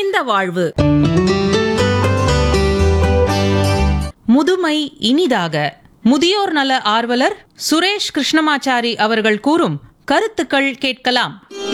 நிறைந்த வாழ்வு முதுமை இனிதாக முதியோர் நல ஆர்வலர் சுரேஷ் கிருஷ்ணமாச்சாரி அவர்கள் கூறும் கருத்துக்கள் கேட்கலாம்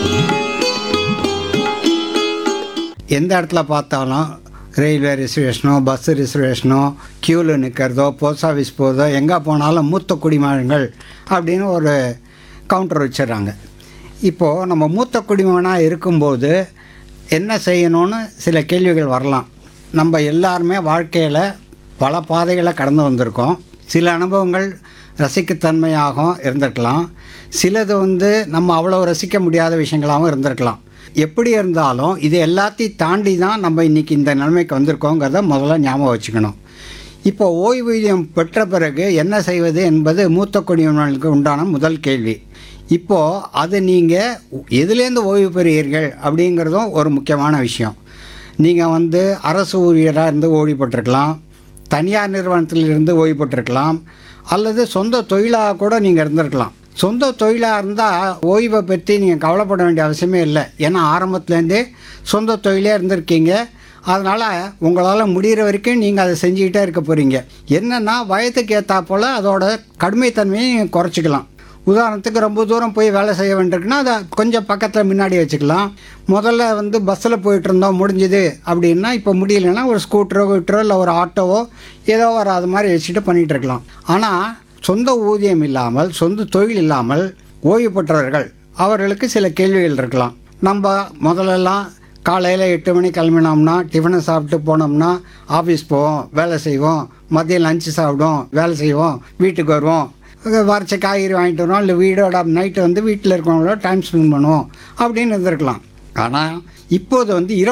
எந்த இடத்துல பார்த்தாலும் ரயில்வே ரிசர்வேஷனோ பஸ் ரிசர்வேஷனோ க்யூவில் நிற்கிறதோ போஸ்ட் ஆஃபீஸ் போகிறதோ எங்கே போனாலும் மூத்த குடிமகன்கள் அப்படின்னு ஒரு கவுண்டர் வச்சிடுறாங்க இப்போது நம்ம மூத்த குடிமகனாக இருக்கும்போது என்ன செய்யணும்னு சில கேள்விகள் வரலாம் நம்ம எல்லாருமே வாழ்க்கையில் பல பாதைகளை கடந்து வந்திருக்கோம் சில அனுபவங்கள் ரசிக்கத்தன்மையாகவும் இருந்திருக்கலாம் சிலது வந்து நம்ம அவ்வளோ ரசிக்க முடியாத விஷயங்களாகவும் இருந்திருக்கலாம் எப்படி இருந்தாலும் இது எல்லாத்தையும் தாண்டி தான் நம்ம இன்றைக்கி இந்த நிலைமைக்கு வந்திருக்கோங்கிறத முதல்ல ஞாபகம் வச்சுக்கணும் இப்போ ஓய்வூதியம் பெற்ற பிறகு என்ன செய்வது என்பது மூத்த குடியினர்களுக்கு உண்டான முதல் கேள்வி இப்போது அது நீங்கள் எதுலேருந்து ஓய்வு பெறுவீர்கள் அப்படிங்கிறதும் ஒரு முக்கியமான விஷயம் நீங்கள் வந்து அரசு ஊழியராக இருந்து ஓய்வு பெற்றிருக்கலாம் தனியார் நிறுவனத்தில் இருந்து ஓய்வு பெற்றிருக்கலாம் அல்லது சொந்த தொழிலாக கூட நீங்கள் இருந்திருக்கலாம் சொந்த தொழிலாக இருந்தால் ஓய்வை பற்றி நீங்கள் கவலைப்பட வேண்டிய அவசியமே இல்லை ஏன்னா ஆரம்பத்துலேருந்தே சொந்த தொழிலே இருந்திருக்கீங்க அதனால் உங்களால் முடிகிற வரைக்கும் நீங்கள் அதை செஞ்சுக்கிட்டே இருக்க போகிறீங்க என்னென்னா வயதுக்கு ஏற்றா போல் அதோட கடுமைத்தன்மையை நீங்கள் குறைச்சிக்கலாம் உதாரணத்துக்கு ரொம்ப தூரம் போய் வேலை செய்ய வேண்டியிருக்குன்னா அதை கொஞ்சம் பக்கத்தில் முன்னாடி வச்சுக்கலாம் முதல்ல வந்து பஸ்ஸில் போயிட்டு இருந்தோம் முடிஞ்சுது அப்படின்னா இப்போ முடியலன்னா ஒரு ஸ்கூட்டரோ கிட்டரோ இல்லை ஒரு ஆட்டோவோ ஏதோ ஒரு அது மாதிரி வச்சுட்டு பண்ணிகிட்டு இருக்கலாம் ஆனால் சொந்த ஊதியம் இல்லாமல் சொந்த தொழில் இல்லாமல் ஓய்வு பெற்றவர்கள் அவர்களுக்கு சில கேள்விகள் இருக்கலாம் நம்ம முதல்லலாம் காலையில் எட்டு மணி கிளம்பினோம்னா டிஃபனை சாப்பிட்டு போனோம்னா ஆஃபீஸ் போவோம் வேலை செய்வோம் மதியம் லஞ்சு சாப்பிடுவோம் வேலை செய்வோம் வீட்டுக்கு வருவோம் வரைச்ச காய்கறி வாங்கிட்டு வருவோம் இல்லை வீடோட நைட்டு வந்து வீட்டில் இருக்கிறவங்களோட டைம் ஸ்பெண்ட் பண்ணுவோம் அப்படின்னு இருந்திருக்கலாம் ஆனால் இப்போது வந்து